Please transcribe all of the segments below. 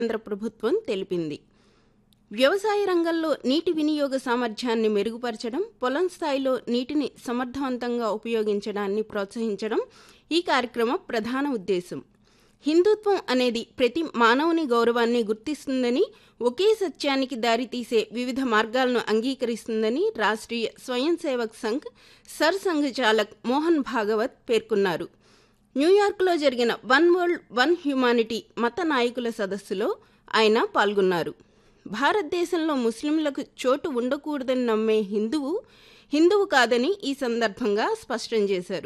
కేంద్ర ప్రభుత్వం తెలిపింది వ్యవసాయ రంగంలో నీటి వినియోగ సామర్థ్యాన్ని మెరుగుపరచడం పొలం స్థాయిలో నీటిని సమర్థవంతంగా ఉపయోగించడాన్ని ప్రోత్సహించడం ఈ కార్యక్రమం ప్రధాన ఉద్దేశం హిందుత్వం అనేది ప్రతి మానవుని గౌరవాన్ని గుర్తిస్తుందని ఒకే సత్యానికి దారితీసే వివిధ మార్గాలను అంగీకరిస్తుందని రాష్ట్రీయ స్వయం సేవక్ సంఘ్ సర్ సంఘ్ చాలక్ మోహన్ భాగవత్ పేర్కొన్నారు న్యూయార్క్లో జరిగిన వన్ వరల్డ్ వన్ హ్యుమానిటీ మత నాయకుల సదస్సులో ఆయన పాల్గొన్నారు భారతదేశంలో ముస్లింలకు చోటు ఉండకూడదని నమ్మే హిందువు హిందువు కాదని ఈ సందర్భంగా స్పష్టం చేశారు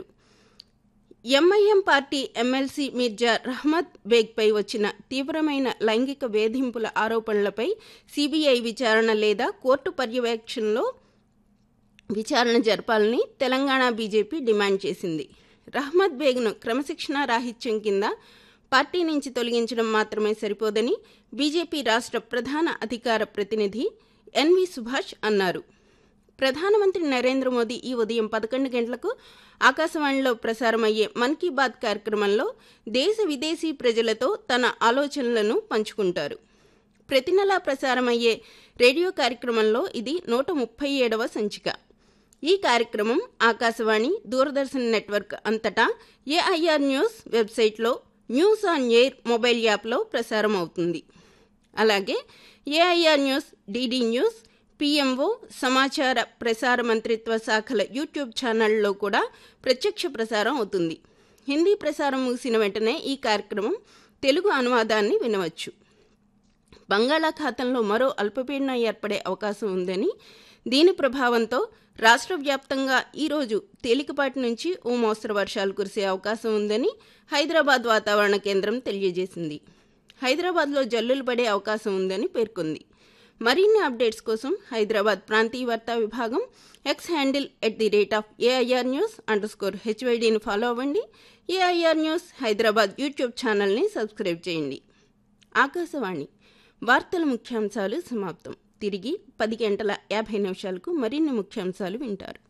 MIM party MLC Mirza Rahmad బేగ్పై వచ్చిన తీవ్రమైన లైంగిక వేధింపుల ఆరోపణలపై సిబిఐ విచారణ లేదా కోర్టు పర్యవేక్షణలో విచారణ జరపాలని తెలంగాణ బీజేపీ డిమాండ్ చేసింది రహ్మద్ బేగ్ను క్రమశిక్షణా రాహిత్యం కింద పార్టీ నుంచి తొలగించడం మాత్రమే సరిపోదని బీజేపీ రాష్ట్ర ప్రధాన అధికార ప్రతినిధి ఎన్వి సుభాష్ అన్నారు ప్రధానమంత్రి నరేంద్ర మోదీ ఈ ఉదయం పదకొండు గంటలకు ఆకాశవాణిలో ప్రసారమయ్యే మన్ కీ బాత్ కార్యక్రమంలో దేశ విదేశీ ప్రజలతో తన ఆలోచనలను పంచుకుంటారు ప్రతి నెలా ప్రసారమయ్యే రేడియో కార్యక్రమంలో ఇది నూట ముప్పై ఏడవ సంచిక ఈ కార్యక్రమం ఆకాశవాణి దూరదర్శన్ నెట్వర్క్ అంతటా ఏఐఆర్ న్యూస్ వెబ్సైట్లో న్యూస్ ఆన్ ఎయిర్ మొబైల్ యాప్లో ప్రసారం అవుతుంది అలాగే AIR news DD news PMO సమాచార ప్రసార మంత్రిత్వ శాఖల యూట్యూబ్ ఛానళ్లలో కూడా ప్రత్యక్ష ప్రసారం అవుతుంది హిందీ ప్రసారం ముగిసిన వెంటనే ఈ కార్యక్రమం తెలుగు అనువాదాన్ని వినవచ్చు బంగాళాఖాతంలో మరో అల్పపీడనం ఏర్పడే అవకాశం ఉందని దీని ప్రభావంతో రాష్ట్ర వ్యాప్తంగా ఈరోజు తేలికపాటి నుంచి ఓ మోస్తరు వర్షాలు కురిసే అవకాశం ఉందని హైదరాబాద్ వాతావరణ కేంద్రం తెలియజేసింది హైదరాబాద్లో జల్లులు పడే అవకాశం ఉందని పేర్కొంది మరిన్ని అప్డేట్స్ కోసం హైదరాబాద్ ప్రాంతీయ వార్తా విభాగం X handle at the rate of AIR news under score హెచ్వైడీని ఫాలో అవ్వండి ఏఐఆర్ న్యూస్ హైదరాబాద్ యూట్యూబ్ ఛానల్ని సబ్స్క్రైబ్ చేయండి ఆకాశవాణి వార్తల ముఖ్యాంశాలు సమాప్తం తిరిగి పది గంటల యాభై నిమిషాలకు మరిన్ని ముఖ్యాంశాలు వింటారు